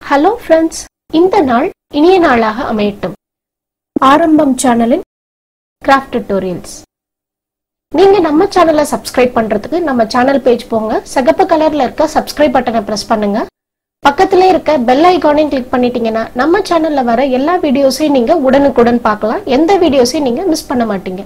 hello friends இந்த நாள் இனிய நாளாக அமையட்டும் ஆரம்பம் சேனலின் கிராஃப்ட் டியூட்டோரியல்ஸ் நீங்க நம்ம சேனலை சப்ஸ்கிரைப் பண்றதுக்கு நம்ம சேனல் பேஜ் போங்க சிகப்பு கலர்ல இருக்க சப்ஸ்கிரைப் பட்டனை பிரஸ் பண்ணுங்க பக்கத்துல இருக்க பெல் ஐகானையும் கிளிக் பண்ணிட்டீங்கன்னா நம்ம சேனல்ல வர எல்லா வீடியோஸையும் நீங்க உடனுக்குடன் பார்க்கலாம் எந்த வீடியோஸையும் நீங்க மிஸ் பண்ண மாட்டீங்க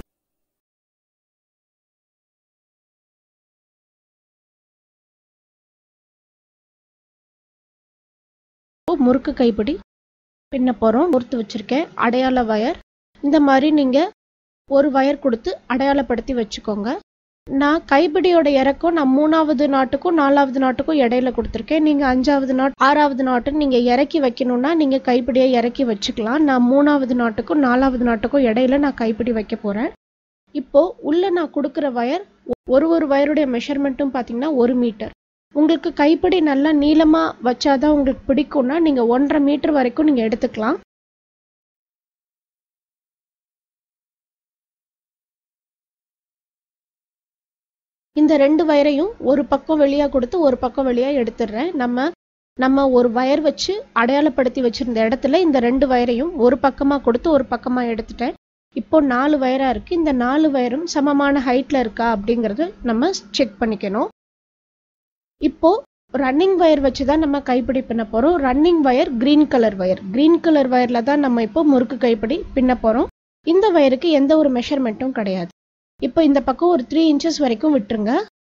முறுக்கு கைப்பிடி பின்ன போகிறோம் முறுத்து வச்சுருக்கேன் அடையாள வயர் இந்த மாதிரி நீங்கள் ஒரு வயர் கொடுத்து அடையாளப்படுத்தி வச்சுக்கோங்க நான் கைப்பிடியோட இறக்கம் நான் மூணாவது நாட்டுக்கும் நாலாவது நாட்டுக்கும் இடையில கொடுத்துருக்கேன் நீங்கள் அஞ்சாவது நாட் ஆறாவது நாட்டுன்னு நீங்கள் இறக்கி வைக்கணும்னா நீங்கள் கைப்பிடியை இறக்கி வச்சுக்கலாம் நான் மூணாவது நாட்டுக்கும் நாலாவது நாட்டுக்கும் இடையில நான் கைப்பிடி வைக்க போகிறேன் இப்போ உள்ள நான் கொடுக்குற வயர் ஒரு ஒரு வயருடைய மெஷர்மெண்ட்டும் பார்த்தீங்கன்னா ஒரு மீட்டர் உங்களுக்கு கைப்பிடி நல்லா நீளமாக வச்சாதான் உங்களுக்கு பிடிக்கும்னா நீங்கள் ஒன்றரை மீட்டர் வரைக்கும் நீங்கள் எடுத்துக்கலாம் இந்த ரெண்டு வயரையும் ஒரு பக்கம் வெளியாக கொடுத்து ஒரு பக்கம் வெளியாக எடுத்துடுறேன் நம்ம நம்ம ஒரு வயர் வச்சு அடையாளப்படுத்தி வச்சிருந்த இடத்துல இந்த ரெண்டு வயரையும் ஒரு பக்கமாக கொடுத்து ஒரு பக்கமாக எடுத்துட்டேன் இப்போ நாலு வயராக இருக்குது இந்த நாலு வயரும் சமமான ஹைட்டில் இருக்கா அப்படிங்கிறது நம்ம செக் பண்ணிக்கணும் இப்போ ரன்னிங் வயர் வச்சு தான் நம்ம கைப்பிடி பின்ன போகிறோம் running wire green colour wire green colour வயரில் தான் நம்ம இப்போ முறுக்கு கைப்பிடி பின்ன போகிறோம் இந்த வயருக்கு எந்த ஒரு மெஷர்மெண்ட்டும் கிடையாது இப்போ இந்த பக்கம் ஒரு த்ரீ இன்ச்சஸ் வரைக்கும் விட்டுருங்க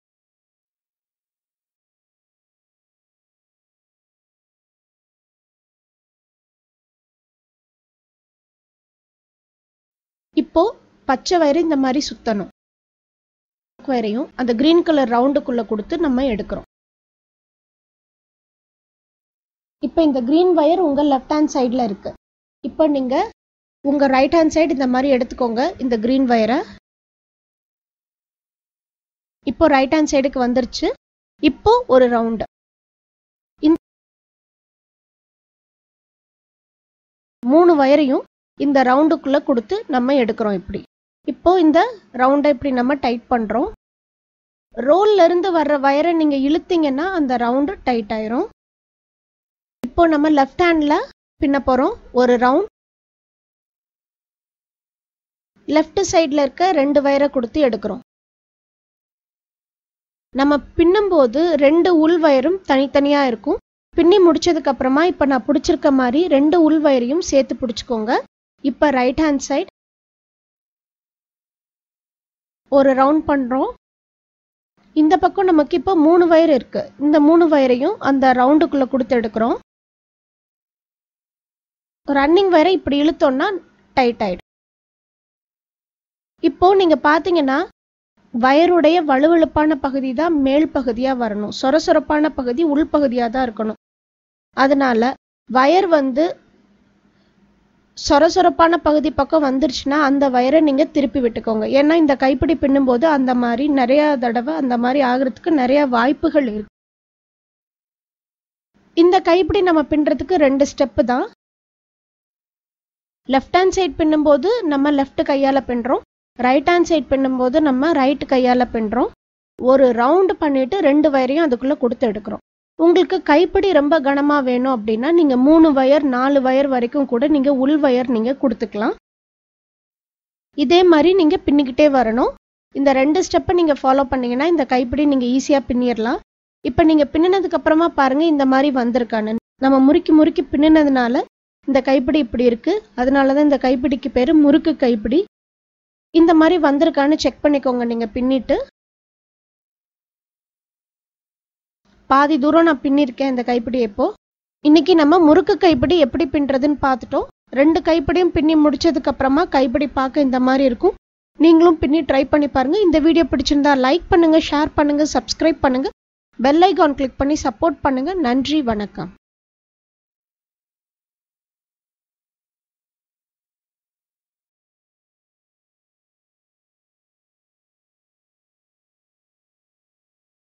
இப்போ பச்சை வயர் இந்த மாதிரி சுத்தணும் வயரையும் அந்த கிரீன் கலர் ரவுண்டுக்குள்ள கொடுத்து நம்ம எடுக்கிறோம் இப்போ இந்த கிரீன் வயர் உங்க லெஃப்ட் ஹேண்ட் சைடில் இருக்கு இப்போ நீங்க உங்க ரைட் ஹேண்ட் சைடு இந்த மாதிரி எடுத்துக்கோங்க இந்த கிரீன் வயரை இப்போ ரைட் ஹேண்ட் சைடுக்கு வந்துருச்சு இப்போ ஒரு ரவுண்டு மூணு வயரையும் இந்த ரவுண்டுக்குள்ள கொடுத்து நம்ம எடுக்கிறோம் இப்படி இப்போ இந்த ரவுண்டை இப்படி நம்ம டைட் பண்றோம் ரோல்ல இருந்து வர்ற வயரை நீங்க இழுத்தீங்கன்னா அந்த ரவுண்டு டைட் ஆயிரும் இப்போ நம்ம லெஃப்ட் ஹேண்ட்ல பின்ன போறோம் ஒரு ரவுண்ட் லெஃப்ட் சைட்ல இருக்க ரெண்டு வயரை கொடுத்து எடுக்கிறோம் நம்ம பின்னும்போது ரெண்டு உள் வயரும் தனித்தனியா இருக்கும் பின்னி முடிச்சதுக்கு அப்புறமா இப்ப நான் பிடிச்சிருக்க மாதிரி ரெண்டு உள் வயரையும் சேர்த்து பிடிச்சுக்கோங்க இப்ப ரைட் ஹேண்ட் சைட் ஒரு ரவுண்ட் பண்றோம் இந்த பக்கம் நமக்கு இப்போ மூணு வயர் இருக்கு இந்த மூணு வயரையும் அந்த ரவுண்டுக்குள்ள கொடுத்து எடுக்கிறோம் ரன்னிங் வயரை இப்படி இழுத்தோம்னா டைட் ஆயிடும் இப்போ நீங்க பாத்தீங்கன்னா வயருடைய வலுவழுப்பான பகுதி தான் மேல் பகுதியா வரணும் சொர சொரப்பான பகுதி உள்பகுதியா தான் இருக்கணும் அதனால வயர் வந்து சொர சொரப்பான பகுதி பக்கம் வந்துருச்சுன்னா அந்த வயரை நீங்க திருப்பி விட்டுக்கோங்க ஏன்னா இந்த கைப்பிடி பின்னும்போது அந்த மாதிரி நிறைய தடவை அந்த மாதிரி ஆகுறதுக்கு நிறைய வாய்ப்புகள் இருக்கு இந்த கைப்பிடி நம்ம பின்னுறதுக்கு ரெண்டு ஸ்டெப்பு தான் லெஃப்ட் ஹேண்ட் சைட் பின்னும்போது நம்ம லெஃப்ட் கையால பின்னுறோம் ரைட் ஹேண்ட் சைட் பின்னும்போது நம்ம ரைட் கையால பின்னுறோம் ஒரு ரவுண்டு பண்ணிட்டு ரெண்டு வயரையும் அதுக்குள்ள கொடுத்து எடுக்கிறோம் உங்களுக்கு கைப்பிடி ரொம்ப கனமா வேணும் அப்படின்னா நீங்க மூணு வயர் நாலு வயர் வரைக்கும் கூட நீங்க உள் வயர் நீங்க கொடுத்துக்கலாம் இதே மாதிரி நீங்க பின்னிக்கிட்டே வரணும் இந்த ரெண்டு ஸ்டெப்பை நீங்க ஃபாலோ பண்ணீங்கன்னா இந்த கைப்பிடி நீங்க ஈஸியா பின்னிடலாம் இப்ப நீங்க பின்னினதுக்கு அப்புறமா பாருங்க இந்த மாதிரி வந்திருக்கான்னு நம்ம முறுக்கி முறுக்கி பின்னினதுனால இந்த கைப்பிடி இப்படி இருக்கு அதனாலதான் இந்த கைப்பிடிக்கு பேரு முறுக்கு கைப்பிடி இந்த மாதிரி வந்திருக்கான்னு செக் பண்ணிக்கோங்க நீங்க பின்னிட்டு பாதி தூரம் நான் பின்னிருக்கேன் இந்த கைப்பிடி இப்போ இன்னைக்கு நம்ம முறுக்கு கைப்பிடி எப்படி பின்றதுன்னு பார்த்துட்டோம் ரெண்டு கைப்பிடியும் பின்னி முடிச்சதுக்கு அப்புறமா கைப்பிடி பார்க்க இந்த மாதிரி இருக்கும் நீங்களும் பின்னி ட்ரை பண்ணி பாருங்க இந்த வீடியோ பிடிச்சிருந்தா லைக் பண்ணுங்க ஷேர் பண்ணுங்க சப்ஸ்கிரைப் பண்ணுங்க பெல் ஐகான் கிளிக் பண்ணி சப்போர்ட் பண்ணுங்க நன்றி வணக்கம்